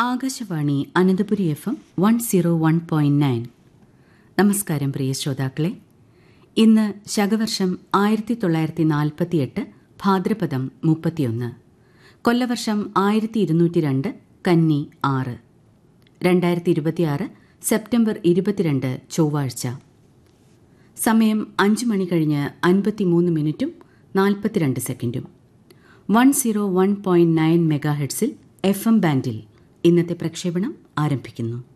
Akashvani Ananthapuri F M one zero one point nine നമസ്കാരം പ്രിയ ശ്രോതാക്കളെ ഇന്ന് ശകവർഷം ആയിരത്തി തൊള്ളായിരത്തി നാൽപ്പത്തിയെട്ട് ഭാദ്രപദം മുപ്പത്തിയൊന്ന് കൊല്ലവർഷം ആയിരത്തി ഇരുന്നൂറ്റി രണ്ട് കന്നി ആറ് രണ്ടായിരത്തി ഇരുപത്തിയാറ് സെപ്റ്റംബർ ഇരുപത്തിരണ്ട് ചൊവ്വാഴ്ച സമയം അഞ്ച് മണി കഴിഞ്ഞ് അൻപത്തിമൂന്ന് മിനിറ്റും നാൽപ്പത്തിരണ്ട് സെക്കൻഡും one zero one point nine mega ഹെഡ്സിൽ എഫ് എം ബാൻഡിൽ ഇന്നത്തെ പ്രക്ഷേപണം ആരംഭിക്കുന്നു